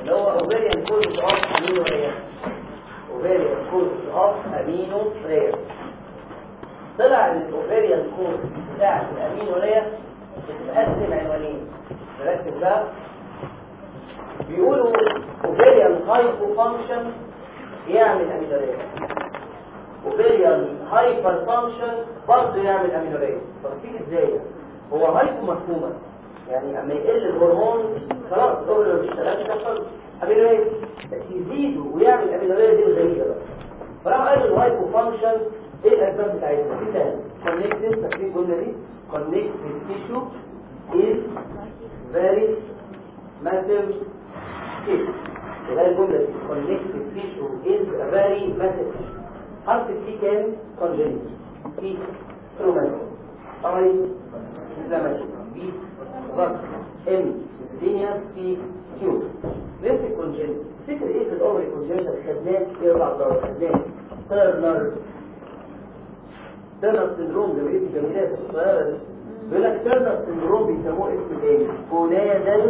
اللي هو اوفيريان كوز اوف امينو ريا اوفيريان كوز اوف امينو ريا طلع ان الاوفيريان كوز بتاع الامينو ريا بتتقسم عنوانين نركز بقى بيقولوا اوفيريان هايبو فانكشن يعمل امينوريا اوفيريان هايبر فانكشن برضه يعمل امينوريا طب تيجي ازاي هو هايبو مفهومه يعني اما يقل الهرمون خلاص الاوفر ما بيشتغلش تحصل امينوريا بس يزيد ويعمل امينوريا دي غريبه بقى فراح قال الهايبو فانكشن ايه الاسباب بتاعتها في تاني كونكتد فاكرين الجمله دي كونكتد تيشو is very massive tissue يبقى الجملة دي connective tissue is a very massive tissue حرف التي كان congenital تي traumatic I inflammation B ضغط M miscellaneous T tube نمسك congenital تفتكر ايه في الاوفري congenital خدناه ايه اربع ضرب خدناه ترنر ترنر سندروم جميلة الجميلات الصغيرة دي بيقول لك ترنر سندروم بيسموه اسم ايه؟ جونادال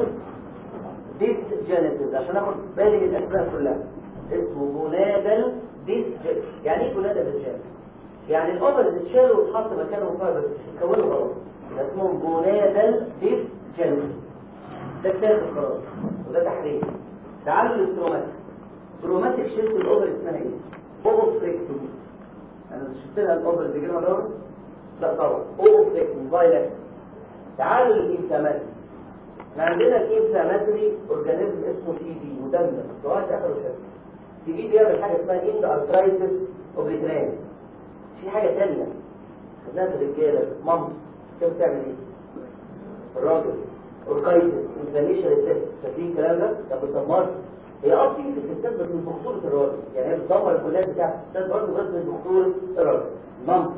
ديسجينيسيس عشان اخد بالي من الاسماء كلها اسمه جونادال ديسجينيسيس يعني ايه جونادال ديسجينيسيس؟ يعني الاوفر اللي اتشالوا واتحط مكانهم فايبرز كونوا غلط ده اسمهم جونادال ديسجينيسيس ده كتاب خلاص وده تحرير تعالوا للتروماتيك تروماتيك شلت الاوفر اسمها ايه؟ اوفريكتومي انا شفت لها الاوفر اللي جينا دور لا طبعا اوفريكتومي فايلات تعالوا للانفلاماتيك احنا عندنا الانفلاماتوري اورجانيزم اسمه سي دي مدمر لغايه اخر الشهر سي دي بيعمل حاجه اسمها اند ارثرايتس اوبليترانس في حاجه ثانيه خدناها في الرجاله مامس كيف بتعمل ايه؟ الراجل اوركايتس انفلاميشن التست فاكرين الكلام ده؟ ده بتدمر هي اه بتيجي في الستات بس من بخطوره الراجل يعني هي بتدمر الكليات بتاعت الستات برضه بس من بخطوره الراجل مامس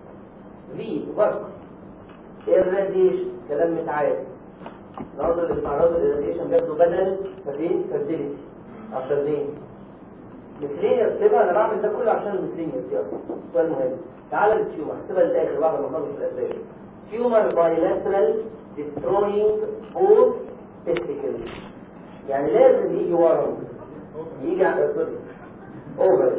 في برضه الراديشن كلام متعاد النهارده اللي بيتعرضوا للراديشن بياخدوا بدل ففين فابيليتي عشان ليه مثلية بتبقى انا بعمل ده كله عشان المثلية دي اصلا سؤال مهم تعالى للتيومر هسيبها للاخر بعد ما نخلص الاسئله تيومر بايلاترال destroying both testicles يعني لازم يجي ورم يجي على سوري اوفر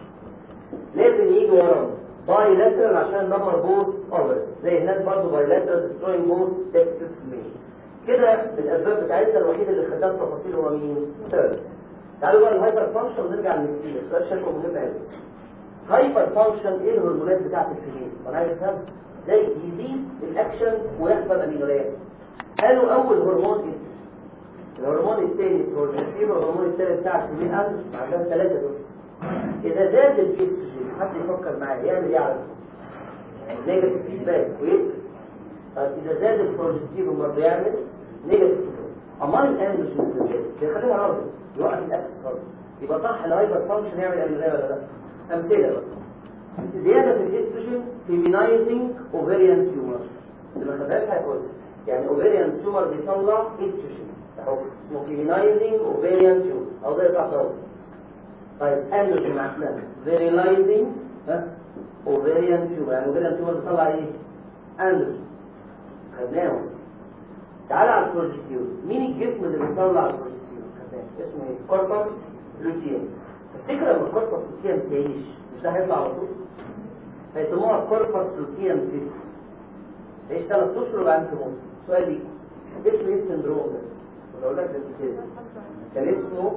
لازم يجي ورم بايلاترال عشان ندمر بوث اوفر زي هناك برضه بايلاترال destroying both testicles كده الاسباب بتاعتنا الوحيده اللي خدها التفاصيل هو مين؟ ثيرد تعالوا بقى الهايبر فانكشن ونرجع للنتيجه السؤال شكله مهم قوي هايبر فانكشن ايه الهرمونات بتاعت الفيميل وانا عايز افهم ازاي يزيد الاكشن ويحصل امينويات قالوا اول هرمون ايه الهرمون الثاني البروجستيرون والهرمون الثالث بتاع الفيميل قال عندها ثلاثه دول اذا زاد الاستروجين حد يفكر معايا يعمل ايه على نيجاتيف فيدباك ويقفل طيب اذا زاد البروجستيرون برضه يعمل نيجاتيف امال الاندروجين بيخليها راضي يوقف الاكس خالص يبقى صح الهايبر فانكشن يعمل امينويا ولا لا امثله بقى زياده في الاستروجين فيمينايزنج اوفيريان تيومر اللي ما خدهاش هيقول يعني اوفيريان تيومر بيطلع استروجين اهو اسمه فيمينايزنج اوفيريان تيومر او ده يطلع طبعا طيب اندروجين عكسها فيريلايزنج ها اوفيريان تيومر يعني اوفيريان تيومر بيطلع ايه اندروجين خدناهم تعالى على البروجستيرون مين الجسم اللي بيطلع البروجستيرون اسمه ايه كوربس لوتيان تفتكر لما الكوربس لوتيان تعيش مش ده هيطلع على طول هيسموها كوربس لوتيان فيس تعيش ثلاث اشهر وبعدين تموت سؤال ليك اسمه ايه السندروم ده ولا اقول لك ده كان اسمه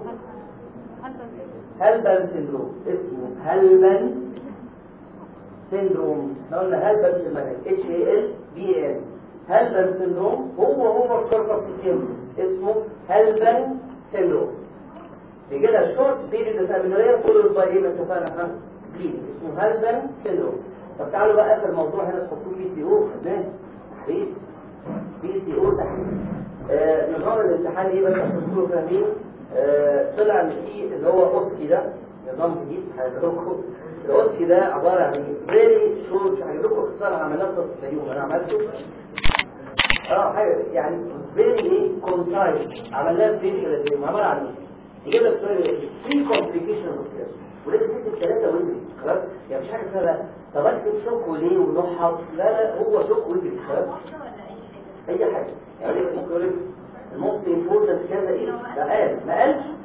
هلبن سندروم اسمه هلبن سندروم احنا قلنا هلبن في المنهج اتش اي ال بي ان هلبن سندروم هو هو الكوربس لوتيان اسمه هلبن سندروم بكده شورت بيريد اوف امينوريا فولود باي ايه ما اتفقنا احنا بليد اسمه هالبن سيندروم طب تعالوا بقى اخر موضوع هنا تحطوه بي سي او خدناه بي بي سي او تحت آه نظام الامتحان ايه بس عشان تكونوا فاهمين آه طلع ان في اللي هو اوسكي ده نظام جديد هيدركم الاوسكي ده عباره عن ايه فيري شورت هجيب لكم اختصار عملناه في اليوم انا عملته اه حاجه يعني فيري ايه كونسايز عملناه في فيديو عباره عن ايه يجيب لك سؤال في كومبليكيشن اوف كلاس ولازم تكتب ثلاثه ويجري خلاص يعني مش حاجه اسمها بقى طب اكتب شوك وليه ونحط لا لا هو شوك ويجري خلاص اي حاجه يعني ممكن يقول لك الموست امبورتنت كذا ايه ده قال ما قالش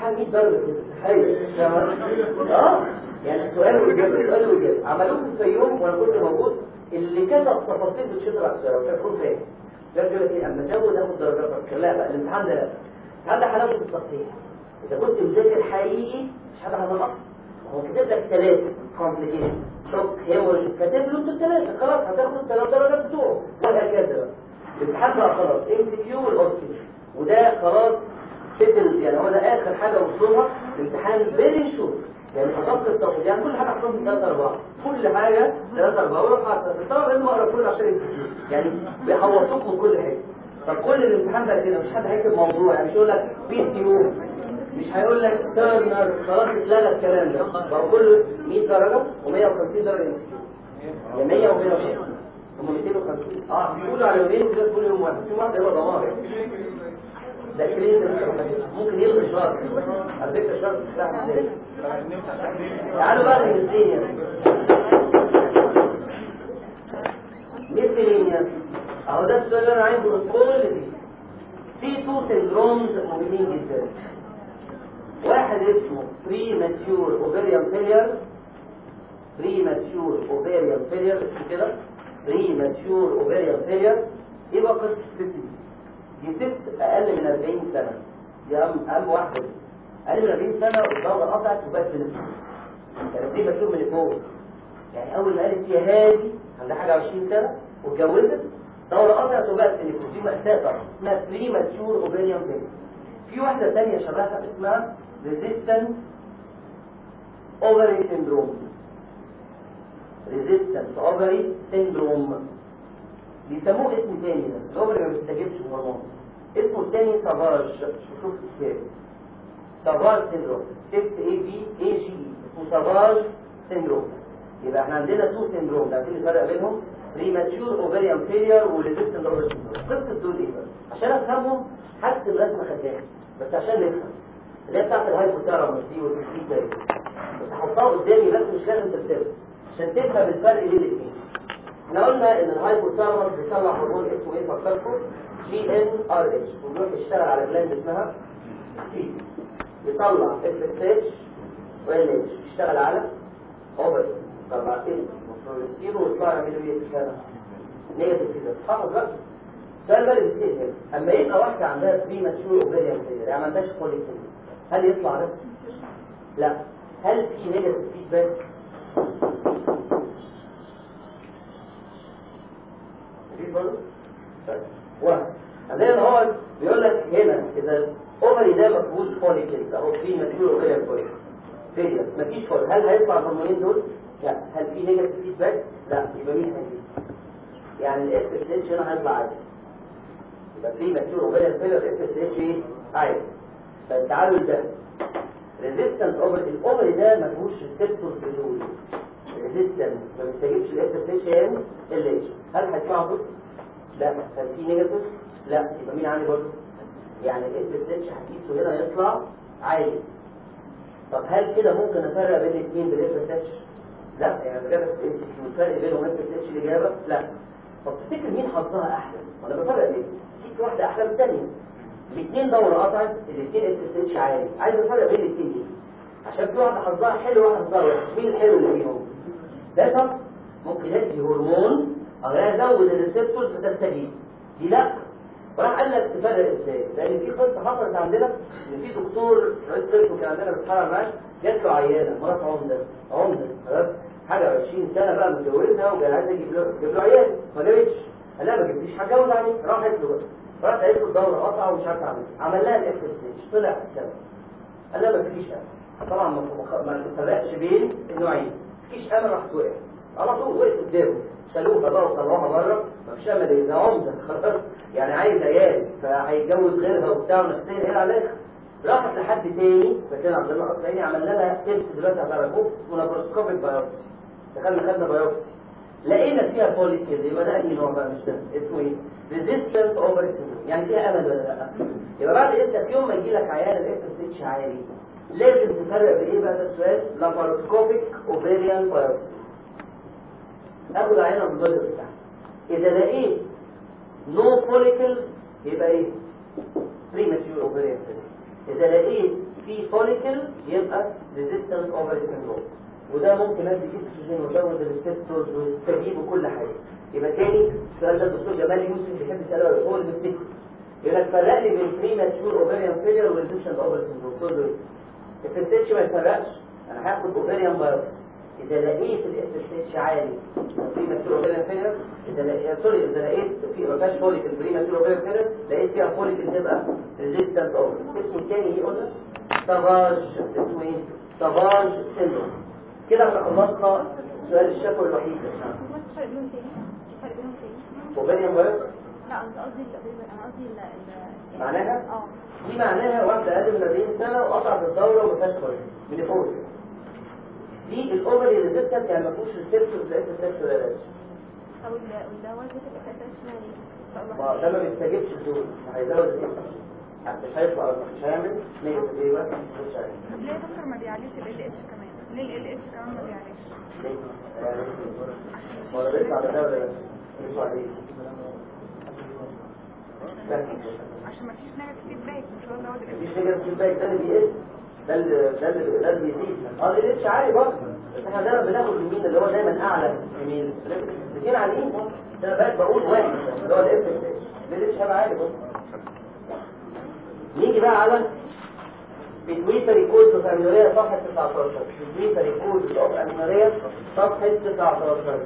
امتحان 100 درجه كده تخيل اه يعني سؤال واجابه سؤال واجابه عملوه في الفيوم وانا كنت موجود اللي كتب تفاصيل بتشد على السؤال مش هيكون فاهم السؤال بيقول لك ايه اما تاخد تاخد درجات اكتر لا بقى الامتحان ده لا الامتحان ده حلاوته التصحيح اذا كنت مذاكر حقيقي مش حاجه هتنقص هو كاتب لك ثلاثه كومبليكيشن شوك هيموريج كاتب له انت الثلاثه خلاص هتاخد الثلاث درجات بتوعه وهكذا بقى الامتحان بقى خلاص ام سي كيو والاوبتيك وده خلاص سيتلز يعني هو ده اخر حاجه وصلها الامتحان فيري شور يعني خطط التوحيد يعني كل حاجه حطهم 3 4 كل حاجه 3 4 وروح حاطط طبعا لازم اقرا كله عشان يمسكوه يعني بيحوطوك من كل حاجه فكل الامتحان ده كده مش حد هيكتب موضوع يعني مش يقول لك بي تي يو مش هيقول لك ترنر خلاص اتلغى الكلام ده بقى كله 100 درجه و150 درجه ام سي كيو يعني 100 و150 هم 250 اه بيقولوا على يومين وكده كل يوم واحد يوم واحد هيبقى دمار ده كريم ده ممكن يلغي شهر على فكره الشهر بتاع ازاي تعالوا بقى للميزانية ميزانية اهو ده السؤال اللي انا عايزه من كل دي في تو سندرومز مهمين جدا واحد اسمه بري ماتيور اوفيريان فيلير بري ماتيور اوفيريان فيلير اسمه كده بري ماتيور اوفيريان فيلير ايه بقى قصه الست دي؟ دي ست اقل من 40 سنه دي اهم اهم واحده دي اقل من 40 سنه والدوره قطعت وبقت في نفسها كانت دي مكتوب من فوق يعني اول ما قالت يا هادي عندها حاجه 20 سنه واتجوزت دوره قطعت وبقت في نفسها دي مأساة طبعا اسمها بري ماتيور اوفيريان فيلير في واحده ثانيه شبهها اسمها ريزيستنت اوفري سيندروم ريزيستنت اوفري سيندروم بيسموه اسم تاني ده الاوفري ما بيستجيبش الهرمون اسمه التاني سافاج شوف الكتاب سافاج سيندروم اس اي بي اي جي اسمه سافاج سيندروم يبقى احنا عندنا تو سيندروم عارفين الفرق بينهم بريماتشور اوفريان فيلير وريزيستنت اوفري سيندروم قصه دول ايه بقى عشان افهمهم هرسم رسمه خدامه بس عشان نفهم اللي هي بتاعت الهايبوثالاموس دي والبيتيوتري بس هحطها قدامي بس مش لازم ترسمها عشان تفهم الفرق بين الاثنين احنا قلنا ان الهايبوثالاموس بيطلع هرمون اسمه ايه فكركم جي ان ار اتش وبيروح يشتغل على جلاند اسمها تي يطلع اف اس اتش وال اتش يشتغل على اوفر يطلع اس وفلوريستين ويطلع يعملوا ايه سكانه نيجاتيف كده حافظ بقى السؤال بقى اللي بيصير هنا اما يبقى واحده عندها بري ماتشور اوفريان فيلر يعني ما عندهاش فوليكلز هل يطلع ده؟ لا هل في نيجاتيف فيدباك؟ في برضه؟ طيب واحد عندنا هو بيقول لك هنا اذا الاوفري ده ما فيهوش فوليكلز اهو في ماتيور اوفريان فوليكل فيلر مفيش فول هل هيطلع الهرمونين دول؟ لا هل في نيجاتيف فيدباك؟ لا يبقى مين هيجي؟ يعني الاف اس اتش هنا هيطلع عادي يبقى في ماتيور اوفريان فيلر اف اس اتش ايه؟ عادي بس تعالوا لده ريزيستنت اوفر الاوفري ده ما فيهوش ريسبتورز بتقول ريزيستنت ما بيستجيبش الاف اس اتش ام ال اتش هل هيطلع دول؟ لا هل في نيجاتيف؟ لا يبقى مين عالي برضه؟ يعني الاف اس اتش هتقيسه هنا يطلع عالي طب هل كده ممكن افرق بين الاثنين بالاف اس اتش؟ لا يعني الاجابه في ام سي كيو الفرق بينهم اف اس اتش الاجابه؟ لا طب تفتكر مين حظها احلى؟ وانا بفرق ليه؟ في واحده احلى من الثانيه الاثنين دورة قطعت الاثنين اف اس اتش عالي عايز افرق بين الاثنين دي عشان في واحده حظها حلو وواحده حظها وحش مين الحلو اللي فيهم ده طب ممكن ادي هرمون او ازود الريسبتورز فتستجيب دي لا وراح قال لك تفرق ازاي لان في قصه حصلت عندنا ان في دكتور رئيس قسم كان عندنا بيتحرر معاه جات له عيانه مرات عمده عمده خلاص حاجه 20 سنه بقى متجوزها وكان عايز يجيب له يجيب له عيال ما جابتش قال لها ما جبتيش هتجوز عليه راحت له بقى راحت قالت له الدوره قطعه ومش عارف اعمل عمل لها الاف اس اتش طلع كده قال لها ما فيش امل طبعا ما ما تفرقش بين النوعين مفيش امل راح توقع على طول وقف قدامه شالوها بقى وطلعوها بره مفيش امل ايه ده عمده خلاص يعني عايز عيال فهيتجوز غيرها وبتاع ونفسيا هي على الاخر راحت لحد تاني فكان عبد الله القصيري عملنا لها تيست دلوقتي هتعرفوه ولابروسكوبيك بايوبسي دخلنا خدنا بايوبسي لقينا فيها بوليكيز يبقى ده انهي نوع بقى مش ده اسمه ايه؟ ريزيستنت اوفر سيندروم يعني فيها امل ولا لا؟ يبقى بعد انت في يوم ما يجي لك عيان الاف اس اتش عالي لازم تفرق بايه بقى ده السؤال؟ لابروسكوبيك اوفيريان بايوبسي اخد عينه من البلد بتاعها اذا لقيت نو فوليكلز يبقى ايه؟ بريماتيور اوفيريان اذا لقيت في فوليكل يبقى ريزيستنت اوفر سيندروم وده ممكن ادي استروجين وازود الريسبتورز ويستجيب وكل حاجه يبقى تاني السؤال ده الدكتور جمال يوسف بيحب يساله هو اللي بيفتكر يقول لك فرق لي بين بري ماتشور اوفريان فيلير وريزيستنت اوفر سيندروم تقول له ايه؟ الفتش ما يفرقش انا هاخد اوفريان بايوبسي اذا لقيت الاف اتش عالي بري ماتشور اوفريان فيلير اذا لقيت سوري اذا لقيت في ما فيهاش فوليك البري ماتشور اوفريان فيلير لقيت فيها فوليك تبقى ريزيستنت اوفر اسمه الثاني ايه قلنا؟ سافاج اسمه ايه؟ سافاج سيندروم كده احنا خلصنا سؤال الشفوي الوحيد في فرق بينهم تاني في فرق بينهم تاني اوفريان بايوبسي لا قصدي قصدي ال- انا قصدي ال ال- معناها؟ اه دي معناها واحدة أقل من 40 سنة وقطعت الدورة وما فيهاش كويس من فوق دي الأوفري ريزيستنت يعني ما فيهوش ريسبتورز لقيت السكس ولا لاش او ال- والدواء ده تبقى كاتبش ما ده ما بيستجيبش لدول هيزود الايه؟ مش هيطلع مش هيعمل نيجاتيف ايه بقى مش هيعمل طب ليه يا دكتور ما بيعليش ال اتش كمان ليه ال اتش كمان ما بيعليش ليه؟ يعني هو ده بيطلع بالدواء ولا لا؟ بيطلع عليه لا عشان ما فيش نيجاتيف فيدباك مش هو اللي هو ده مفيش نيجاتيف فيدباك ده اللي بيقل ده اللي ده اللي ده اللي بيزيد اه الاتش عالي برضه بس احنا دايما بناخد المين اللي هو دايما اعلى يمين الاثنين عاليين برضه ده انا بقيت بقول واحد اللي هو الاف اس الاتش هيبقى عالي برضه نيجي بقى على بتويتري كود اوف اميوريا صفحه 19 بتويتري كود اوف اميوريا صفحه 19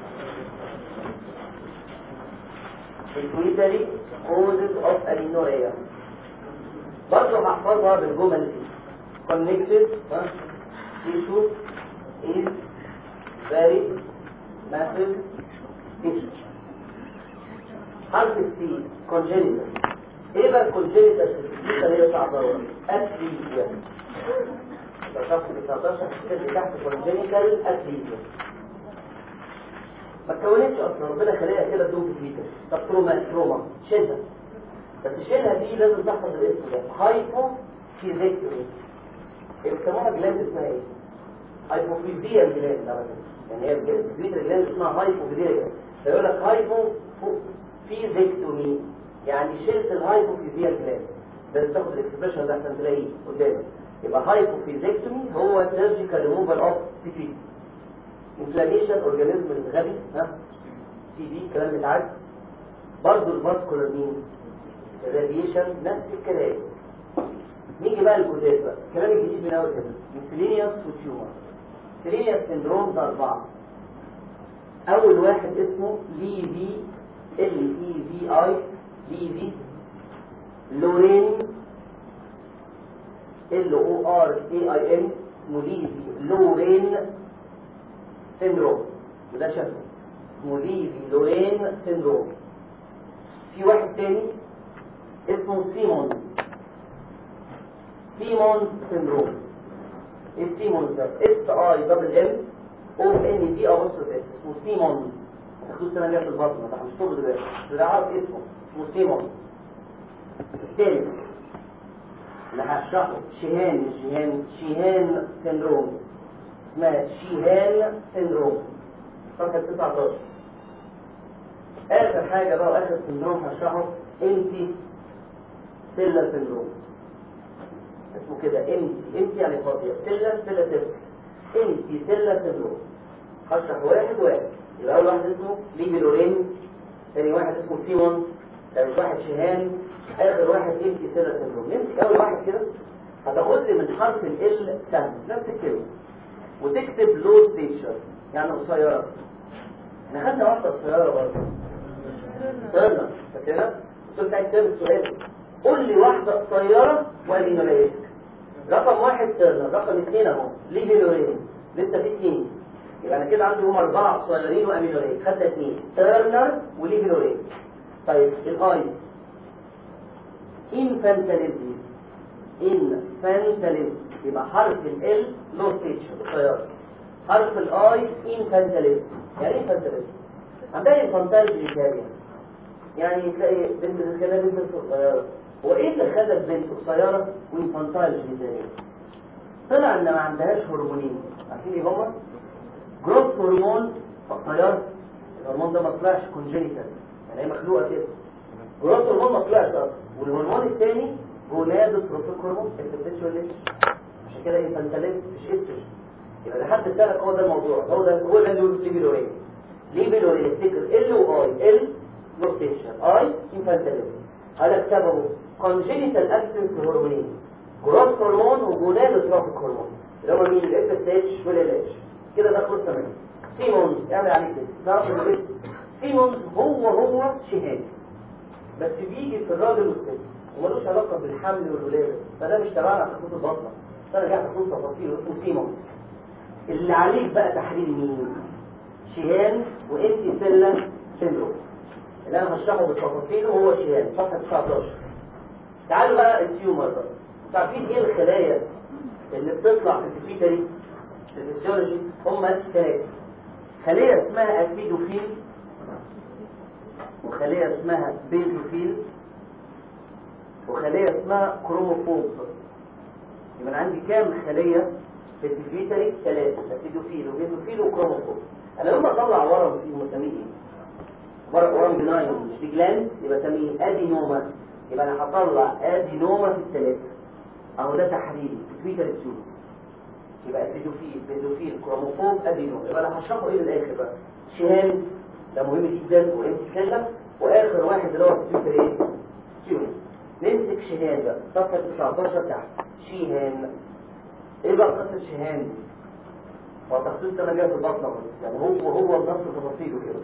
بتويتري كودز اوف اميوريا برضه هحفظها بالجمل دي connected ها tissue is very massive tissue حرف السي congenital ايه بقى الكونجينيتال دي اللي هي تعتبر اتليزيا لو شخص ب 19 هتكتب تحت كونجينيتال اتليزيا ما اتكونتش اصلا ربنا خليها كده دوب فيتا طب تروما تروما شيلها بس شيلها دي لازم تحفظ الاسم ده هايبو فيزيكتومي بيسموها جلاند اسمها ايه؟ هايبوفيزيا جلاند على فكره يعني هي الفيزيا جلاند اسمها هايبوفيزيا جلاند فيقول لك هايبو فيزيكتومي يعني شلت الهايبوفيزيا جلاند لازم تاخد الاكسبريشن ده عشان تلاقيه قدامك يبقى هايبوفيزيكتومي هو سيرجيكال ريموفال اوف تيفيد انفلاميشن اورجانيزم الغبي ها سي دي كلام متعد برضه الفاسكولار مين الراديشن نفس الكلام نيجي بقى الجداد بقى الكلام الجديد من اول كده ميسلينيوس وتيومر ميسلينيوس سندرومز اربعه اول واحد اسمه ليفي ال اي في اي ليفي لورين ال او ار اي اي ان اسمه ليفي لورين سيندروم وده شكله اسمه ليفي لورين سيندروم في واحد تاني اسمه سيمون سيمون سيندروم ايه سيمون ده اس اي دبل ام او ان دي او اس اسمه سيمونز هتاخدوه السنه الجايه في البطن ما مش شغل دلوقتي ده عارف اسمه اسمه سيمون الثالث اللي هشرحه شيهان مش شيهان شيهان سيندروم اسمها شيهان سيندروم صفحه 19 اخر حاجه بقى واخر سيندروم هشرحه انتي سيلر سيندروم اسمه كده انتي انتي يعني فاضيه سيلر سيلر تمسك انتي سيلر سيندروم هشرح واحد واحد يبقى اول واحد اسمه ليبي لورين ثاني واحد اسمه سيمون ثالث واحد شيهان اخر واحد انتي سيلر سيندروم نمسك اول واحد كده هتاخد لي من حرف ال سهم نفس الكلمه وتكتب لو ستيتشر يعني قصيره احنا خدنا واحده قصيره برضه ترنر فاكرها؟ قلت لك عايز تعمل سؤال قول لي واحده قصيره وامينوليتك رقم واحد ترنر رقم اثنين اهو ليفينورين لسه في اثنين يبقى انا كده عندي هم اربعه قصيرين وامينوليت خدنا اثنين ترنر وليفينورين طيب الاي انفانتاليزم انفانتاليزم يبقى حرف ال لو ستيتشر قصيره حرف الاي انفانتاليزم يعني ايه انفانتاليزم عندها انفانتاليزم ايطاليا يعني تلاقي بنت كده بنت صغيره هو ايه اللي خلى البنت قصيره وانفانتايل جينيتاليا طلع ان ما عندهاش هرمونين عارفين ايه هما جروث هرمون قصيره الهرمون ده ما طلعش كونجينيتال يعني هي مخلوقه كده جروث هرمون ما طلعش اصلا والهرمون الثاني جونادوتروفيك هرمون السكشوال عشان كده انفانتاليست مش استروجين يبقى لحد السنه هو ده الموضوع هو ده هو ده اللي ليبيلورين ليبيلورين افتكر ال واي ال روتيشن اي انفانتاليست هذا سببه congenital absence لهرمونين جروث هرمون وجونادوتروفيك هرمون اللي هو مين الاف اس اتش والال اتش كده ده خلص تمام سيمونز اعمل عليه كده تعرف ان إيه؟ سيمونز هو هو شهاد بس بيجي في الراجل والست وملوش علاقه بالحمل والولاده فده مش تبعنا في خطوط البطنه بس انا جاي اخد تفاصيل اسمه سيمونز اللي عليك بقى تحليل مين شيهان وانتي سيلا سيندروم اللي انا هشرحه بالتفاصيل وهو شيهان صفحه 19 تعالوا بقى التيومر بقى انتوا عارفين ايه الخلايا اللي بتطلع في البيتري في الفسيولوجي هم ثلاثه خليه اسمها ابيدوفيل وخليه اسمها بيزوفيل وخليه اسمها كروموفوب يبقى انا عندي كام خليه في البيتري ثلاثه اسيدوفيل وبيزوفيل وكروموفوب انا لما اطلع ورم فيه مسميه ايه ورم ورم بناين مش في جلاند يبقى اسميه ادينوما يبقى انا هطلع ادينوما في الثلاثه اهو ده تحليل البيتري تيوب يبقى بيدوفيل بيدوفيل كروموفوب ادينوم يبقى انا هشرحه ايه للاخر بقى شهان ده مهم جدا وانت واخر واحد اللي هو الفكر ايه تيوم نمسك شهان بقى صفحه 19 تحت شيهان ايه بقى قصه شهان دي هو تخصيص انا جاي في البطن أهو. يعني هو هو بنفس تفاصيله كده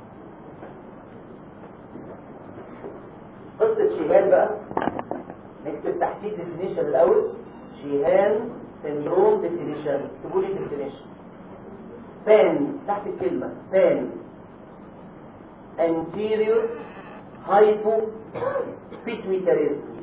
قصه شيهان بقى نكتب تحتيه ديفينيشن الاول شيهان سندروم ديفينيشن اكتبوا لي ديفينيشن بان تحت الكلمة بان anterior hypo pituitarism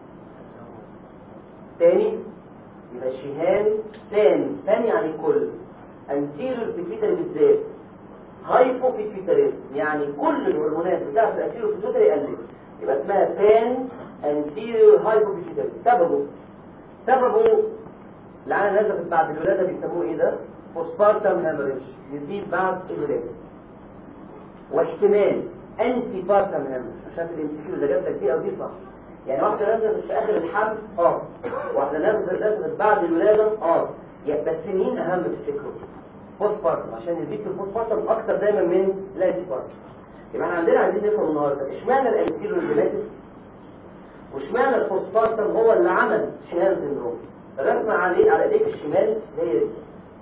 تاني يبقى شهان تاني تاني يعني كل anterior pituitary بالذات hypo pituitarism يعني كل الهرمونات بتاعت الانتيريور pituitary قلت يبقى اسمها بان anterior hypo pituitary سببه سببه العانة نزلت بعد الولادة بيسموه ايه ده؟ postpartum hemorrhage يزيد بعد الولادة واحتمال انتي بارتم hemorrhage عشان في الامسكيو ده جاب لك دي او دي صح يعني واحدة نزلت في اخر الحمل اه واحدة نزلت نزلت بعد الولادة اه يعني بس مين اهم تفتكروا؟ بوست بارتم عشان يزيد في البوست بارتم اكتر دايما من الانتي بارتم يبقى احنا عندنا عايزين نفهم النهارده اشمعنى الانتيريور جينيتك واشمعنى البوست بارتم هو اللي عمل شهان سندروم رسمة عليه على ايديك الشمال هي دي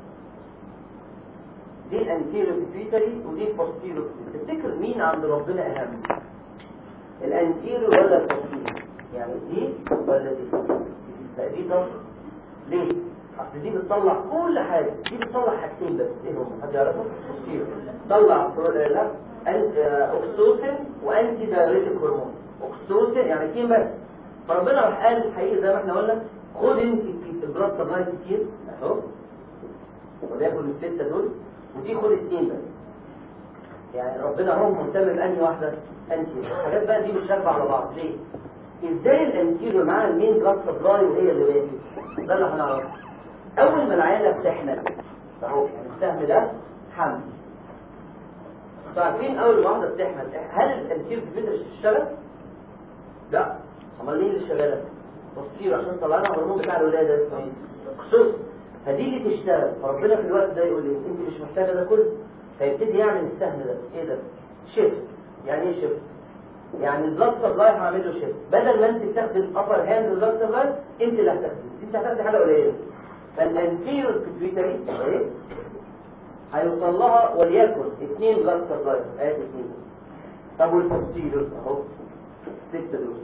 دي الانتيريور بيتري ودي البوستيريور تفتكر مين عند ربنا اهم الانتيريور ولا البوستيريور يعني دي ولا دي لا دي طبعا ليه اصل دي بتطلع كل حاجه دي بتطلع حاجتين بس ايه هم حد يعرفهم البوستيريور تطلع برو- لا أن- آه، اوكسيتوسين وانتي دايريتيك هرمون اوكسيتوسين يعني كيم بس فربنا راح قال الحقيقه زي ما احنا قلنا خد انت في البلاد سبلاي كتير اهو وليكن الستة دول ودي خد اتنين بس يعني ربنا هو مهتم بأنهي واحدة انتي الحاجات بقى دي مش راكبة على بعض ليه؟ ازاي الانتيريور مع المين بلاد سبلاي وهي اللي باقي ده اللي هنعرفه اول ما العيله بتحمل اهو يعني السهم ده حمل انتوا عارفين اول ما واحده بتحمل هل الانتيريور بتقدر تشتغل؟ لا امال مين اللي شغاله؟ بصير عشان طلعنا الهرمون بتاع الولاده اسمه ايه؟ خصوص فدي اللي تشتغل فربنا في الوقت ده يقول لي انت مش محتاجه ده كله فيبتدي يعمل السهم ده ايه ده؟ شيفت يعني ايه شيفت؟ يعني البلاد سبلاي هعمل له شيفت بدل ما انت بتاخدي ابر هاند البلاد سبلاي انت اللي هتاخدي انت هتاخدي حاجه قليله فالانتيريور بيتويتري اهي هيوصل لها وليكن اثنين بلاد سبلاي ادي اثنين طب والبوستيريور اهو ستة دول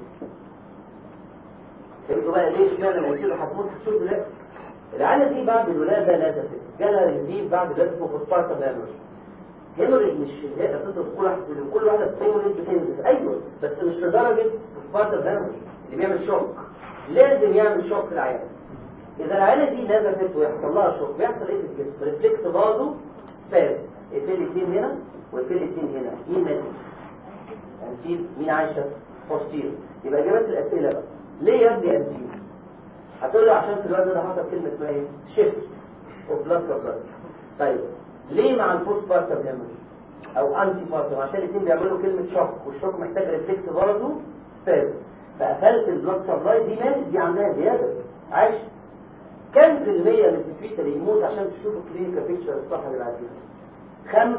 فهمتوا بقى ليه اشمعنى الانتيريور هتموت هتشوف دلوقتي العاده دي بعد الولاده لا تفت جالها يزيد بعد الولاده اسمه فوسفاتم هيموريج هيموريج مش هي بتضرب كل واحد كل واحده هيموريج بتنزل ايوه بس مش لدرجه فوسفاتم هيموريج اللي بيعمل شوك لازم يعمل شوك في العيان اذا العيله دي نزفت ويحصل لها شوك بيحصل ايه في الجسم ريفلكس برضه سباز يقفل الاثنين هنا ويقفل الاثنين هنا مين مات انتيل مين عايشه بوستير يبقى اجابات الاسئله بقى ليه يا ابني انتيل هتقول لي عشان في الوقت ده حصل كلمه اسمها ايه شيفت اوف بلاد سبلاي طيب ليه مع البوست بارتم هيموريج او انتي بارتم عشان الاثنين بيعملوا كلمه شوك والشوك محتاج ريفلكس برضه سباز فقفلت البلاد سبلاي دي ماتت دي عندها زياده عاش كم في المية من التفيت اللي يموت عشان تشوفوا كلينيكال بيكتشر الصفحه اللي بعديها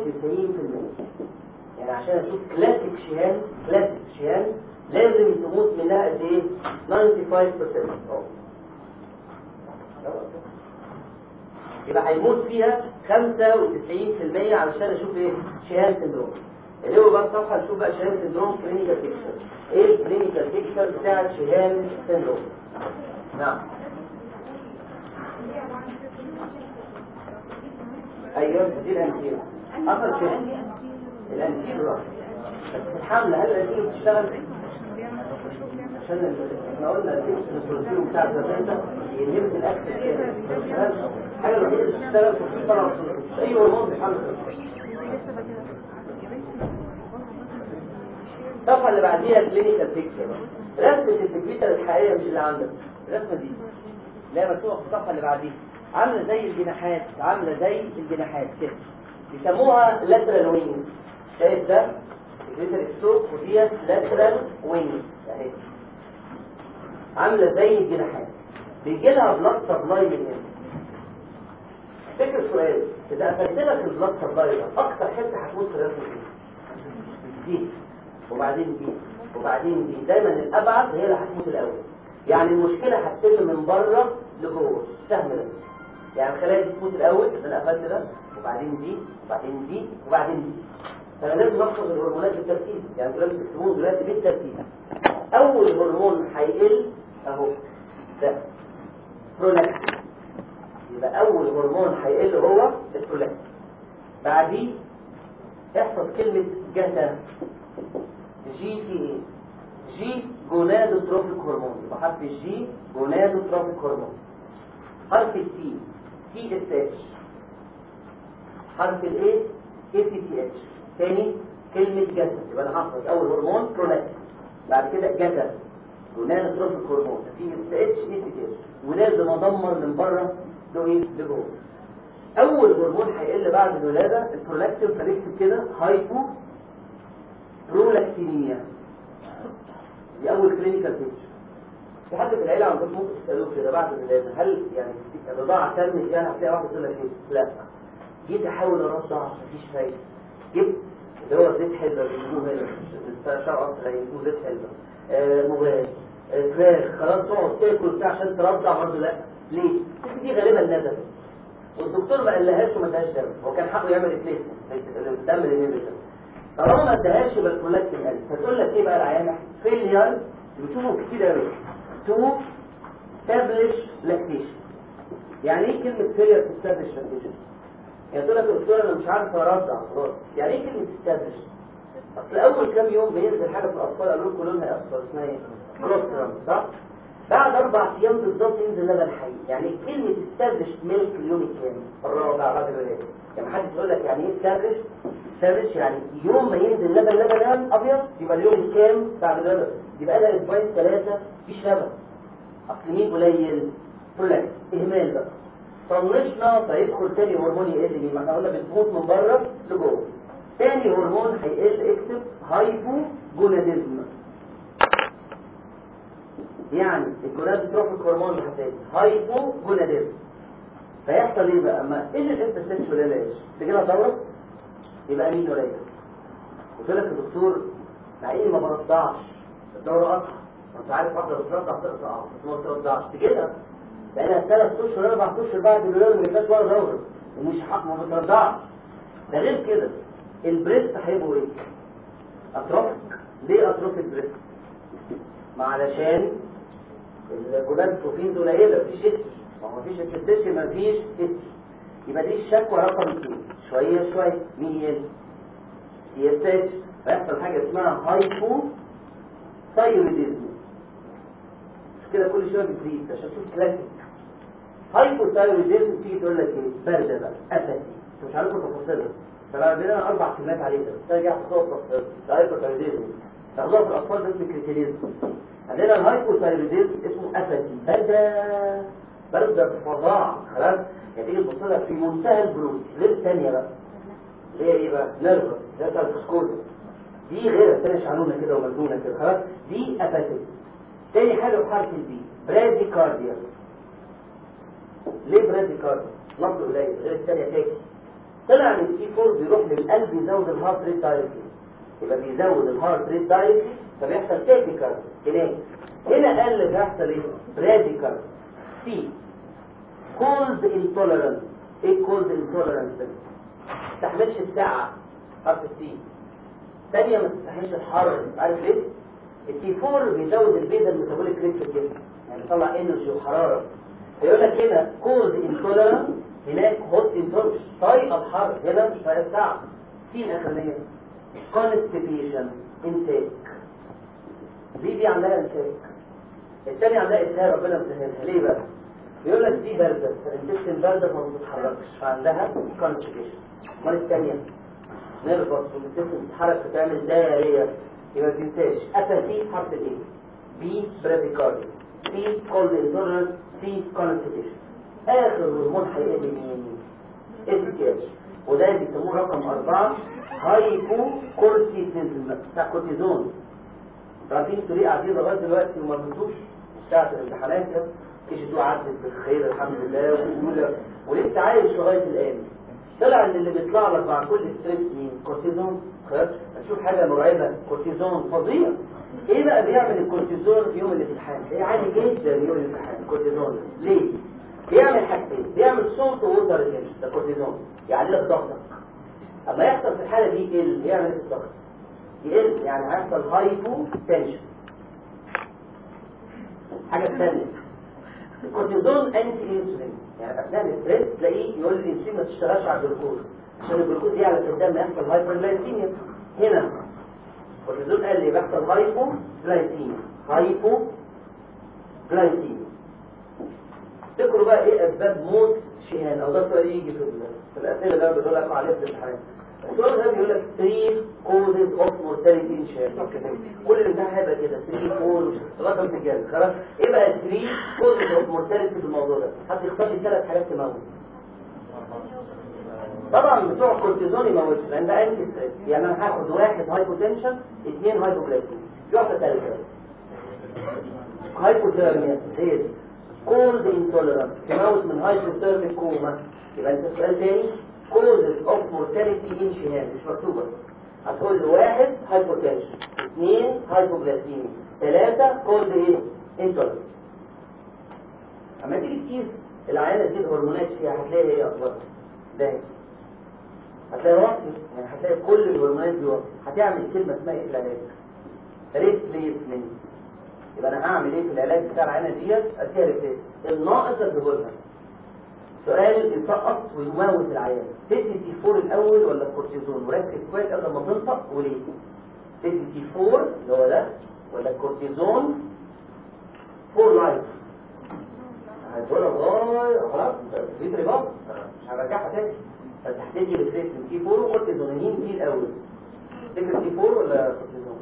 95% يعني عشان اشوف كلاسيك شيهان كلاسيك شيهان لازم تموت منها قد ايه 95% أوه. يبقى هيموت فيها 95% علشان اشوف ايه شيهان سندروم اللي هو بقى الصفحه نشوف بقى شيهان سندروم كلينيكال بيكتشر ايه الكلينيكال بيكتشر بتاعت شيهان سندروم نعم ايوه دي الانسيل اثر كده الانسيل راح بس الحمل هل الانسيل بتشتغل عشان ال- احنا قلنا الانسيل بتاع الزمان ده ينهبت الاكل كده ما بيشتغلش الحاجه الوحيده اللي بتشتغل في طبعا مش اي هرمون بيحمل الصفحه اللي بعديها كلينيكال بيكتشر رسمه البيكتشر الحقيقيه مش اللي عندك الرسمه دي اللي هي مكتوبه في الصفحه اللي بعديها عامله زي الجناحات عامله زي الجناحات كده بيسموها lateral wings شايف ده الجزء السوق وديت lateral wings اهي عامله زي الجناحات بيجي لها بلاد سبلاي من هنا فكر سؤال اذا قفلت لك البلاد سبلاي ده اكتر حته هتموت في الرسمه دي دي وبعدين دي وبعدين دي دايما الابعد هي اللي هتموت الاول يعني المشكله هتتم من بره لجوه سهم ده يعني الخلايا دي تموت الاول اللي انا قفلت ده وبعدين دي وبعدين دي وبعدين دي فانا لازم احفظ الهرمونات بالترتيب يعني انتوا لازم تكتبوهم دلوقتي بالترتيب اول هرمون هيقل اهو ده برولاكتين يبقى اول هرمون هيقل هو البرولاكتين بعديه احفظ كلمه جتا جي تي ايه جي جونادوتروفيك هرمون يبقى حرف الجي جونادوتروفيك هرمون حرف التي تي اس اتش حرف الاي اي سي تي اتش تاني كلمة جتا يبقى انا هحفظ اول هرمون برولاكتين بعد كده جتا جونادوتروفيك هرمون تي اس اتش اي سي تي اتش ولازم ادمر من بره له ايه لجوه اول هرمون هيقل بعد الولاده البرولاكتين فنكتب كده هايبو برولاكتينيميا دي اول كلينيكال بيكتشر في حد في العيله عندكم ممكن تسالوه كده بعد الولاده هل يعني الرضاعه تمت يعني هتلاقي واحد يقول لك ايه؟ لا جيت احاول ارضع مفيش فايده جبت اللي هو زيت حلبه بيجيبوه هنا في شرق اصل اسمه زيت حلبه آه مغاد آه فراخ خلاص تقعد تاكل بتاع عشان ترضع برضه لا ليه؟ الست دي غالبا ندم والدكتور ما قالهاش وما ادهاش دم هو كان حقه يعمل ريبليسمنت الدم الانهبيتور طالما ما ادهاش يبقى البرولاكتين قل فتقول لك ايه بقى العيانه فيلير بتشوفوا كتير قوي تو establish lactation يعني ايه كلمه فيلير to establish lactation يعني تقول لك يا دكتور انا مش عارف ارضع خلاص يعني ايه كلمه establish اصل اول كام يوم بينزل حاجه في الاطفال قالوا لكم لونها اصفر اسمها ايه كولوسترم صح بعد اربع ايام بالظبط ينزل لبن حي يعني كلمه establish ميلك اليوم الكامل الرابع بعد الولاده يعني محدش يقول لك يعني ايه establish establish يعني يوم ما ينزل لبن لبن ابيض يبقى اليوم الكام بعد الولاده يبقى انا اسبوعين ثلاثه مفيش لبن اصل مين قليل فلك اهمال بقى طنشنا فيدخل تاني هرمون يقل مين ما احنا قلنا بتموت من بره لجوه تاني هرمون هيقل اكتب هايبو جوناديزم يعني الجونادوتروفيك هرمون اللي هتلاقي هايبو جوناديزم فيحصل ايه بقى اما ايه الانترسكشن ولا لاش تجي لها دوره يبقى مين قليل قلت لك يا دكتور مع اني ما برضعش الدوره قطع انت عارف واحده بترضع تقطع بس ما بترضعش تجيلها بقالها ثلاث اشهر اربع اشهر بعد الولاده ما جبتهاش ولا دوره ومش حق ما بترضعش ده غير كده البريست هيبقوا ايه؟ اتروفيك ليه اتروفيك بريست؟ ما علشان الجلاندروفين دول قليله مفيش استر ما هو مفيش استر مفيش استر يبقى دي الشكوى رقم اثنين شويه شويه مين يقل؟ سي اس اتش فيحصل حاجه اسمها هايبو ثايرويدزم مش كده كل شويه بتزيد عشان تشوف كلاسيك هايبو ثايرويدزم تيجي تقول لك ايه بارده بقى اساسي انت مش عارف تفاصيلها فبقى عندنا اربع كلمات عليه بس ارجع تاخدها تفاصيل الهايبو ثايرويدزم تاخدوها في الاطفال باسم كريتيريزم عندنا الهايبو ثايرويدزم اسمه اساسي بارده بارده بفظاعه خلاص يعني تيجي تبص لها في منتهى البرود غير الثانيه بقى اللي هي ايه بقى نيرفس ده بتاع السكوتس دي غير الثانيه شعنونه كده ومجنونه كده خلاص دي اباتيك تاني حاجه في حرف البي برادي كارديا ليه برادي كارديا نبض قليل غير الثانيه تاكي طلع ان السي 4 بيروح للقلب يزود الهارت ريت دايركتلي يبقى بيزود الهارت ريت دايركتلي فبيحصل تاكي كارديا هناك هنا قال بيحصل ايه برادي كارديا سي كولد انتوليرانس ايه كولد انتوليرانس ده ما تستحملش الساعه حرف السي ثانيه ما تستحملش الحر عارف ليه التي 4 بيزود البيتا الميتابوليك ريت في الجسم يعني بيطلع انرجي وحراره فيقول لك هنا كولد انتوليرانس هناك هوت انتوليرانس طايقه الحر هنا مش طايقه الساعه سي الاخرانيه كونستيبيشن امساك دي دي عندها امساك الثانيه عندها اسهال ربنا مسهلها ليه بقى بيقول لك دي بارده فالانتستين بارده فما بتتحركش فعندها كونستيبيشن امال الثانيه نربط والانتستين بتتحرك فتعمل دايريه يبقى ما تنساش اساسي حرف الايه بي براديكاردي سي كولد انتولرنس سي كونستيبيشن اخر هرمون هيقل مين اس سي اتش وده بيسموه رقم أربعة هايبو كورتيزم بتاع كورتيزون عارفين انتوا ليه قاعدين لغايه دلوقتي وما بتدوش ساعة الامتحانات كده تيجي تقول عدت بالخير الحمد لله وتقول لك ولسه عايش لغايه الان طلع ان اللي بيطلع لك مع كل ستريس مين كورتيزون خلاص هتشوف حاجه مرعبه كورتيزون فظيع ايه بقى بيعمل الكورتيزون في يوم الامتحان ايه عادي جدا يوم الامتحان الكورتيزون ليه بيعمل حاجتين بيعمل صوت ووتر ريتنشن ده كورتيزون يعني لك ضغطك اما يحصل في الحاله دي يقل يعمل ايه الضغط يقل يعني هيحصل هايبو تنشن حاجه ثانيه الكورتيزون انتي انسولين يعني اثناء الاستريس تلاقيه يقول لي الانسولين ما تشتغلش على الجلوكوز عشان الجلوكوز يعلى في الدم يحصل هايبرجلايسيميا هنا الكورتيزون قال لي بيحصل هايبو جلايسيميا هايبو جلايسيميا تذكروا بقى ايه اسباب موت شيهان او ده سؤال يجي في, في الاسئله اللي انا بقول لكم عليها في الامتحان السؤال ده بيقول لك 3 causes of mortality in شيهان كل الامتحان هيبقى كده 3 4 لغايه ما تتجاوز خلاص ايه بقى 3 causes of mortality في الموضوع ده حد يختار لي ثلاث حاجات تموت طبعا بتوع الكورتيزون يموت لان ده انتي ستريس يعني انا هاخد واحد هايبوتنشن اثنين هايبوجلايسيميا في واحده ثالثه بس هايبوثيرميا هي دي كولد انتوليرانس تموت من هايبوثيرميك كوما يبقى انت سؤال تاني causes of mortality in شهاد مش مكتوبه هتقول له واحد هايبوتنشن اثنين هايبوجلايسيميا ثلاثه كولد ايه انتوليرانس اما تيجي تقيس العينه دي الهرمونات فيها هتلاقي ايه اخبارها ده هتلاقي واطي يعني هتلاقي كل الهرمونات دي واطي هتعمل كلمه اسمها ايه في العلاج ريبليسمنت يبقى انا هعمل ايه في العلاج بتاع العينه ديت اديها ريبليس الناقص اديهولها سؤال يسقط ويموت العيان تدي تي 4 الاول ولا الكورتيزون وركز كويس قبل ما تنطق وليه تدي تي 4 اللي هو ده ولا الكورتيزون فور لايف هتقولها لغايه خلاص في رباط مش هرجعها تاني فانت هتدي ريفريش من تي 4 وكورتيزونين دي الاول تفتكر تي 4 ولا كورتيزون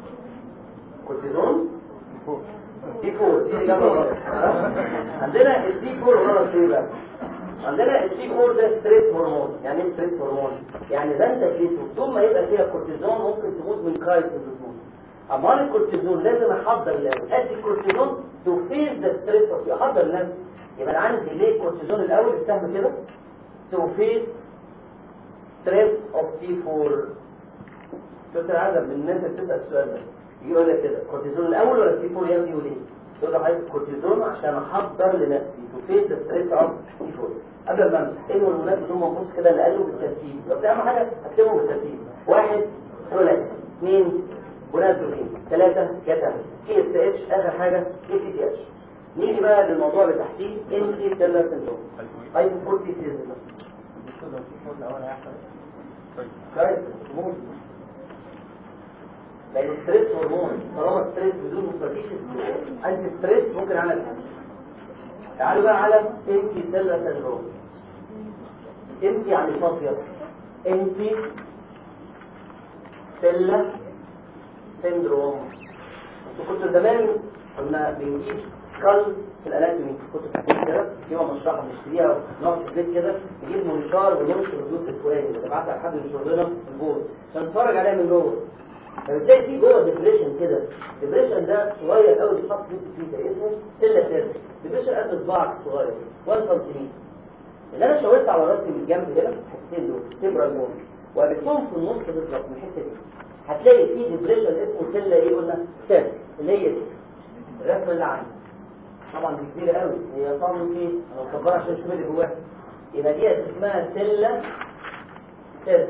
كورتيزون تي 4 دي الاجابه غلط عندنا التي 4 غلط ليه بقى عندنا التي 4 ده ستريس هرمون يعني ايه ستريس هرمون يعني ده انت اديته بدون ما يبقى فيها كورتيزون ممكن تموت من كرايسيس هرمون اما الكورتيزون لازم احضر الاول ادي الكورتيزون تو فيز ذا ستريس اوف احضر النفس يبقى انا عندي ليه الكورتيزون الاول السهم كده تو فيز ستريس اوف تي 4 شفت العدد من الناس اللي بتسال السؤال ده يجي يقول لك كده الكورتيزون الاول ولا تي 4 يا ابني وليه؟ تقول له عايز الكورتيزون عشان احضر لنفسي تو فيز ذا ستريس اوف تي 4 قبل ما امسح ايه الهرمونات بدون ما نبص كده اللي قالوا بالترتيب لو اهم حاجه اكتبهم بالترتيب واحد رولات اثنين جونادولين ثلاثة كتا تي اس اتش اخر حاجة اي سي تي اتش نيجي بقى للموضوع اللي تحتيه انتي سيلر سيندروم هايبوكورتيزم كويس هرمون لان الستريس هرمون طالما الستريس بدون مفيش انتي ستريس ممكن يعمل تعالوا بقى على انتي سيلر سيندروم انتي يعني فاضيه انتي سيلر سيندروم انتوا كنتوا زمان كنا بنجيب سكال في الاناتومي كنت بتكون كده فيها مشرحه نشتريها نقعد في البيت كده نجيب منشار وننشر البيوت الفوقاني نبعتها لحد ينشر لنا البوت عشان نتفرج عليها من جوه فبتلاقي في جوه ديبريشن كده ديبريشن ده صغير قوي بيتحط فيه التكويته اسمه سيلا تيرس ديبريشن قد صباعك صغير 1 سم اللي انا شاورت على راسي من الجنب كده الحتتين دول تبرى مون وقابلتهم في النص بالظبط من الحته دي هتلاقي في ديبريشن اسمه سيلا ايه قلنا تيرس اللي هي دي الرسمه اللي عندي طبعا دي كبيره قوي هي صامت ايه انا مكبرها عشان اشوف اللي جواها يبقى دي اسمها سيلا تيرس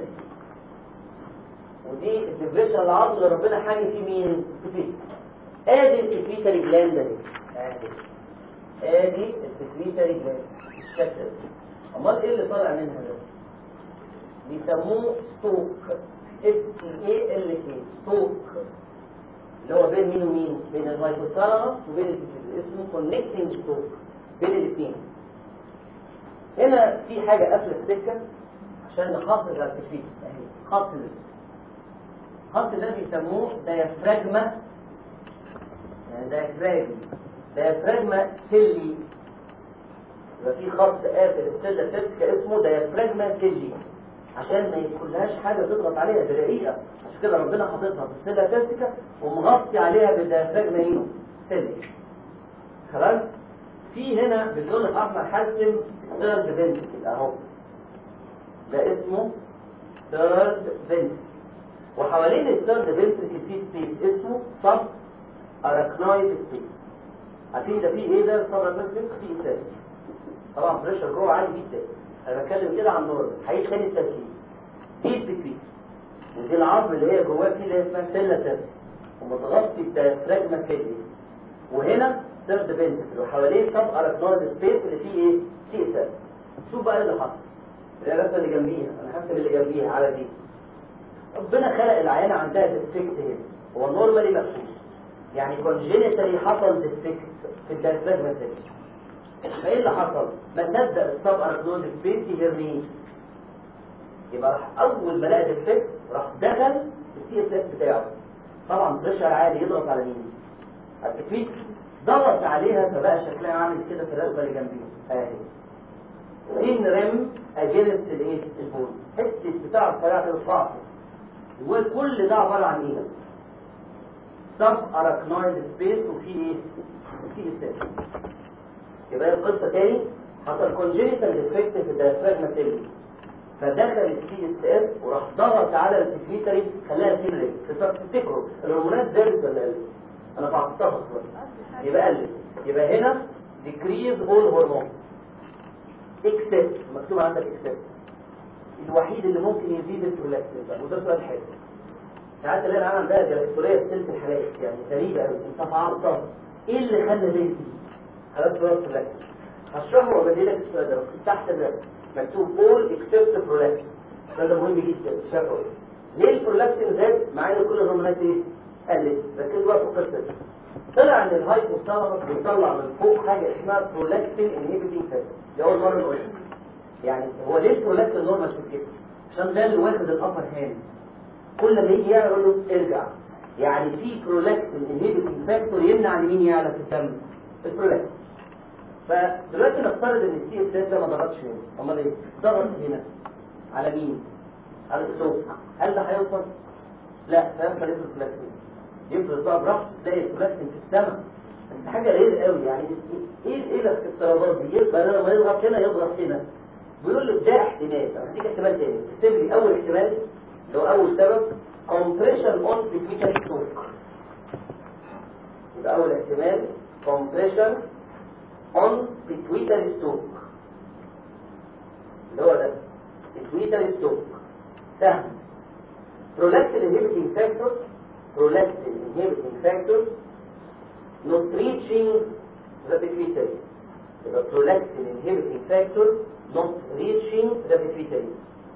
ودي الدبريشن العظم اللي ربنا حامي فيه مين؟ التفيت ادي التفيتري جلاند اهي ادي ادي التفيتري جلاند الشكل ده امال ايه اللي طالع منها ده؟ بيسموه ستوك اس اي ال كي ستوك اللي هو بين مين ومين؟ بين الهايبوثالاموس وبين التفيتري اسمه كونكتنج ستوك بين الاثنين هنا في حاجه قافله السكه عشان نحافظ على التفيت اهي خط الخط ده بيسموه ديافراجما يعني ديافراجم ديافراجما سيلي يبقى في خط قافل السيلة التركة اسمه ديافراجما سيلي عشان ما يدخلهاش حاجة تضغط عليها برقيقة عشان كده ربنا حاططها في السيلة التركة ومغطي عليها بالديافراجما ايه؟ سيلي خلاص؟ في هنا باللون الأحمر حسم ثيرد فينتكل أهو ده اسمه ثيرد فينتكل وحوالين الثيرد فينتركل في سبيس اسمه سب اراكنويد سبيس عارفين ده فيه ايه ده سب اراكنويد سبيس فيه سيل طبعا بريشر جوه عالي جدا انا بتكلم كده عن نور هيعيد تاني التركيب دي البكري ودي العظم اللي هي جواه فيه اللي هي اسمها سيلا تيرس ومتغطي الديافراجما كده وهنا ثيرد فينتركل وحواليه سب اراكنويد سبيس اللي فيه ايه سي اس شوف بقى اللي حصل الرسمه اللي جنبيها انا حاسب اللي جنبيها على دي ربنا خلق العينة عندها ديفكت هنا هو نورمالي مقفول يعني كونجينيتالي حصل ديفكت في الديافراجما سيل فايه اللي حصل؟ ما تبدا السب اركنود سبيس يهرني يبقى راح اول ما لقى ديفكت راح دخل في السي اس اس بتاعه طبعا بريشر عالي يضغط على مين؟ على التكويت ضغط عليها فبقى شكلها عامل كده في الرسمه اللي جنبيها اهي ان ريم اجينست الايه؟ البول حته بتاع الطريقه الفاصل وكل ده عبارة عن ايه سب اراكنويد سبيس وفي ايه سي اس اف يبقى القصه تاني حصل كونجينيتال ديفكت في الديافراجما سيل فدخل السي اس اف وراح ضغط على البيتيوتري خلاها تبرد تفتكروا الهرمونات زادت ولا قلت انا بعطيتها خلاص يبقى قلت يبقى هنا ديكريز اول هرمون اكسبت مكتوب عندك اكسبت الوحيد اللي ممكن يزيد البرولاكتين بقى وده سؤال حلو ساعات اللي انا عندها جلاكتوريه في سلسله الحالات يعني غريبه قوي انت تعرضت ايه اللي خلى ده يزيد خلاص سؤال برولاكتين هشرحه وابدي لك السؤال ده تحت الرسم مكتوب all except prolactin ده مهم جدا شرحه ايه ليه البرولاكتين زاد مع ان كل الهرمونات ايه قلت ركزوا بقى في القصه دي طلع ان الهايبوثالاموس بيطلع من فوق حاجه اسمها برولاكتين انهبيتنج فاكتور دي اول مره نقولها يعني هو ليه البرولاكتين نورمال في الجسم عشان ده اللي واخد الابر هاند كل ما يجي يعمل يقول له ارجع يعني في برولاكتين انهبيتنج فاكتور يمنع لمين يعلى في الدم البرولاكتين فدلوقتي نفترض ان السي اس ده ما ضغطش هنا امال ايه ضغط هنا على مين على الصوت هل ده هيوصل لا فيوصل ايه البرولاكتين يفرض بقى براحته تلاقي البرولاكتين في السماء انت حاجه غير قوي يعني ايه ايه الافتراضات دي يبقى لما يضغط هنا يضغط هنا بيقول لك ده احتمال هديك احتمال تاني اكتب لي اول احتمال لو اول سبب compression on pituitary stalk يبقى اول احتمال compression on pituitary stalk اللي هو ده pituitary stalk سهل prolactin inhibiting factor prolactin inhibiting factor not reaching the pituitary يبقى prolactin inhibiting factor not reaching the pituitary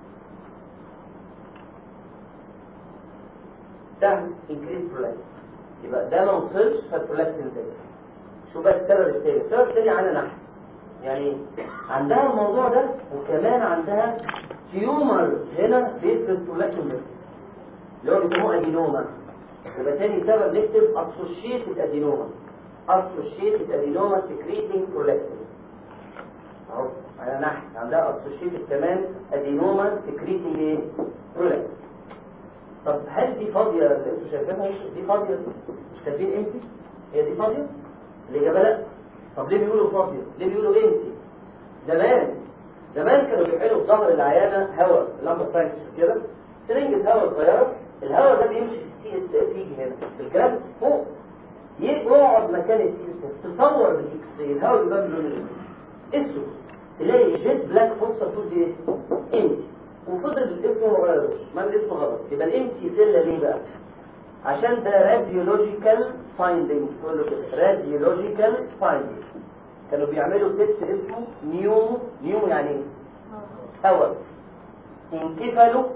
سهل increase prolactin يبقى ده ما وصلش فالبرولاكتين زاد شو بقى السبب الثاني السبب الثاني على نحس يعني عندها الموضوع ده وكمان عندها تيومر هنا بيفرز برولاكتين بس اللي هو بيسموه ادينوما يبقى تاني سبب نكتب associated ادينوما associated ادينوما secreting prolactin اهو على نحس عندها associated كمان ادينوما secreting ايه prolactin طب هل دي فاضيه اللي انتوا شايفينها دي فاضيه شايفين امتي هي دي فاضيه الاجابه لا طب ليه بيقولوا فاضيه ليه بيقولوا امتي زمان زمان كانوا بيحلوا في ظهر العيانه هواء لمبه فرانكش كده سرنجة هواء صغيره الهواء ده بيمشي في السي اس اف يجي هنا في الجراف فوق يقعد مكان السي اس اف تصور بالاكس راي الهواء يبقى باللون الاسود اسود تلاقي جيت بلاك فرصه تقول دي ايه امتي وفضل الاسم ما غيروش ما الاسم غلط يبقى الامتي سله ليه بقى عشان ده راديولوجيكال فايندينج تقول له كده راديولوجيكال فايندينج كانوا بيعملوا تيست اسمه نيو نيو يعني ايه هواء انكفلوا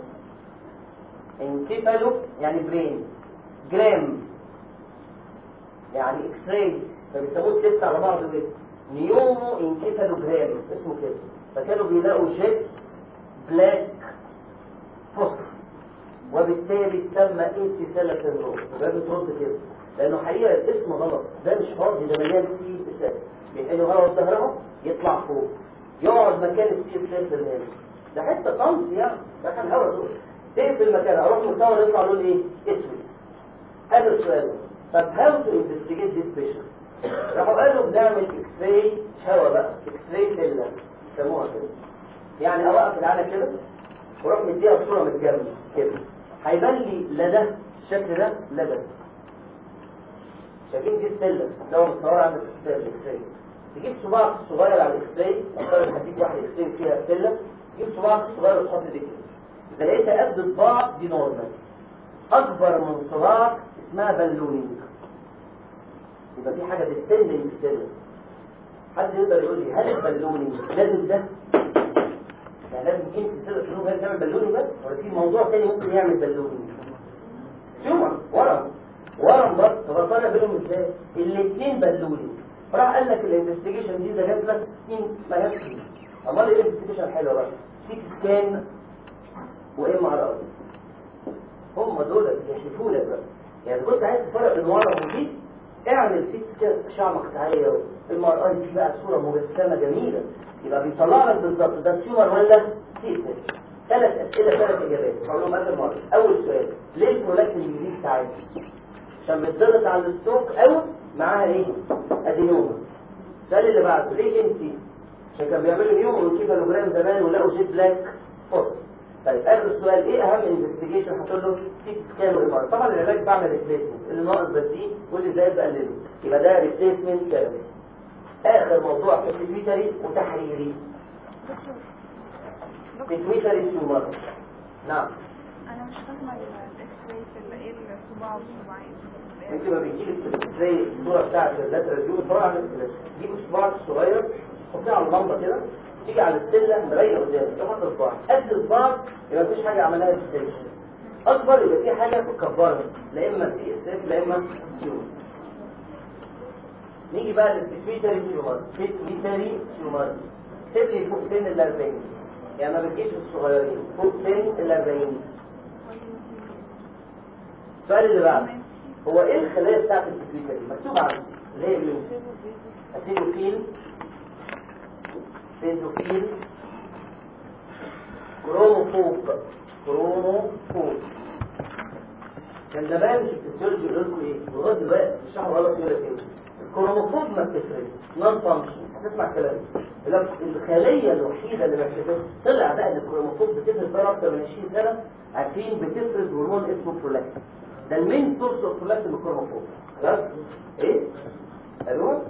انكفلوا يعني برين جرام يعني اكس راي فبيسموه التيست على بعض ايه نيومو انكفلوا جرام اسمه كده فكانوا بيلاقوا جيت بلاك فوسفور وبالتالي تم انسي سلة الروح وده بترد كده لانه حقيقة الاسم غلط ده مش فاضي ده مليان سي اس اف بيحلوا هوا ظهرها يطلع فوق يقعد مكان السي اس اف اللي ده حته قمص يعني ده كان هوا دول تقفل المكان اروح متصور يطلع لون ايه اسود هذا السؤال طب هاو تو انفستيجيت ذيس بيشنت راحوا قالوا بنعمل اكس راي هوا بقى اكس راي سيلر يسموها كده يعني اوقف العالم كده واروح مديها صوره من الجنب كده هيبان لي لا ده الشكل ده لا ده شايفين دي السله لو متصوره عندك في الاكس راي تجيب صباعك الصغير على الاكس راي افترض هديك واحد اكس راي فيها سله تجيب صباعك الصغير وتحط دي كده اذا لقيتها قد صباعك دي نورمال اكبر من صباعك اسمها بالونينج يبقى في حاجه بتتم من السله حد يقدر يقول لي هل البالونينج لازم ده يعني لازم انت السله تشوف هل تعمل بالونينج بس ولا في موضوع تاني ممكن يعمل بالونينج سيومر ورم ورم بس طب الفرق بينهم ازاي الاثنين بالونينج راح قال لك الانفستيجيشن دي ده جاب لك مين ما يكفي امال ايه الانفستيجيشن حلوه بقى سيتي سكان وام ار اي هم دول اللي يكشفوا لك بقى يعني كنت عايز تفرق بين ورم ودي اعمل سيتي سكان اشعه مقطعيه ام ار اي دي بقى صوره مجسمه جميله يبقى بيطلع لك بالظبط ده تيومر ولا سيتي ثلاث اسئله ثلاث اجابات هقول لهم اخر مره اول سؤال ليه البرولاكتين الجديد تعالى عشان بتضغط على الستوك او معاها ايه ادينوما السؤال اللي بعده ليه انت عشان كانوا بيعملوا نيوم وكيفالوجرام زمان ولقوا جيت بلاك فوس طيب اخر سؤال ايه اهم انفستيجيشن هتقول له سيت سكان وامار طبعا العلاج بعمل ريبليسمنت اللي ناقص بديه واللي زايد بقلله يبقى ده ريبليسمنت ثيرابي اخر موضوع في البيتويتري وتحريري بيتويتري تيومر نعم انا مش فاهمه الاكس راي في ال- ايه الصباع والصباعين انت ما بيجيلك زي الصوره بتاعت اللاترال فيو بسرعه تجيب صباعك الصغير تحطيه على اللمبه كده تيجي على السله مرايه قدامك تحط صباعك قد صباعك يبقى مفيش حاجه عملها ديستنشن اكبر يبقى في حاجه بتكبرها لا اما سي اس اف لا اما تيومر نيجي بقى للبيتويتري تيومر بيتويتري تيومر اكتب لي فوق سن ال 40 يعني ما بتجيش الصغيرين فوق سن ال 40 السؤال اللي بعده هو ايه الخلايا بتاعت البيتويتري مكتوب عندي اللي هي مين اسيدوفيل بنزوفيل كروموفوب كروموفوب كان زمان في الفسيولوجي يقول لكم ايه لغايه دلوقتي الشعر غلط يقول لك ايه الكروموفوب ما بتفرز نون فانكشن هتسمع كلامي يقول لك الخليه الوحيده اللي ما بتفرز طلع بقى ان الكروموفوب بتفرز بقى اكتر من 20 سنه عارفين بتفرز هرمون اسمه برولاكتين ده المين سورس اوف برولاكتين الكروموفوب خلاص ايه ايوه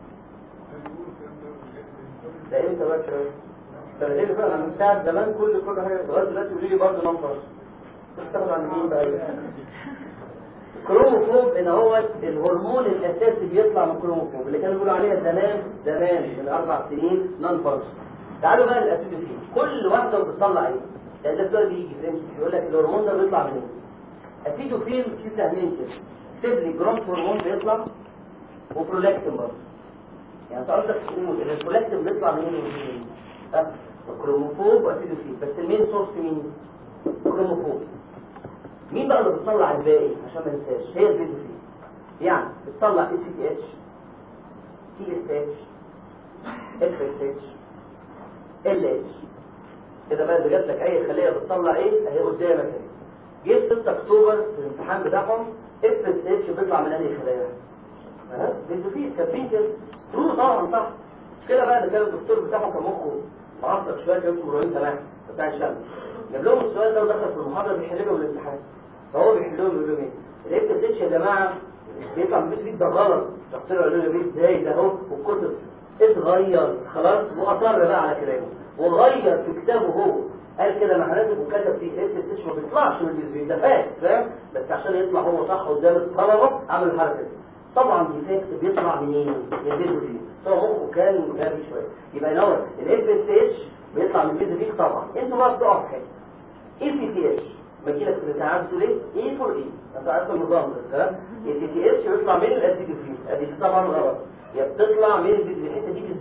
ده امتى بقى الكلام السنتين اللي فاتوا انا من ساعه زمان كل كل حاجه لغايه دلوقتي بيقولوا لي برضه نون فانكشن تاخد عن مين بقى الكروموفوب ان هو الهرمون الاساسي بيطلع من الكروموفوب اللي كانوا بيقولوا عليها زمان زمان من اربع سنين نون فانكشن تعالوا بقى للاسيدوفيل كل واحده بتطلع ايه لان ده السؤال بيجي في امسك يقول لك الهرمون ده بيطلع منين اسيدوفيل في سهمين كده اكتب لي جروث هرمون بيطلع وبرولاكتين برضه يعني انت قصدك تقول ان البرولاكتين بيطلع منين ومنين ها الكروموفوب واسيدوفيل بس المين سورس مين الكروموفوب مين بقى اللي بتطلع الباقي عشان ما ننساش هي الفيزوفيل يعني بتطلع اس سي اتش تي اس اتش اف اس اتش ال اتش كده بقى اذا جات لك اي خليه بتطلع ايه اهي قدامك اهي جه 6 اكتوبر في الامتحان بتاعهم اف اس اتش بيطلع من انهي خلايا؟ ها؟ بيزوفيل كاتبين كده ترو طبعا صح مش كده بقى ده كان الدكتور بتاعهم كان مخه معصب شويه كان اسمه ابراهيم تمام بتاع الشمس جاب لهم السؤال ده ودخل في المحاضره بيحل لهم الامتحان فهو بيحل لهم يقول لهم ايه؟ الاف اس اتش يا جماعه بيطلع من البيت ده غلط دكتور قال له بيه ازاي ده اهو في الكتب اتغير خلاص واصر بقى على كلامه وغير في كتابه هو قال كده محناتك وكتب فيه اف اس اتش ما بيطلعش من البيت ده فاهم فاهم بس عشان يطلع هو صح قدام الطلبه عمل الحركه دي طبعا ديفكت بيطلع منين؟ من البيزو فيه هو مخه كان غبي شويه يبقى نور الاف اس اتش بيطلع من البيزو فيه طبعا انتوا بقى بتقعوا في حته اي سي تي اتش ماكينه في الامتحان بتقول ايه؟ اي فور اي انت عارف النظام ده تمام؟ اي سي تي اتش بيطلع من الاسيد فيه ادي طبعا غلط يا بتطلع من الحته دي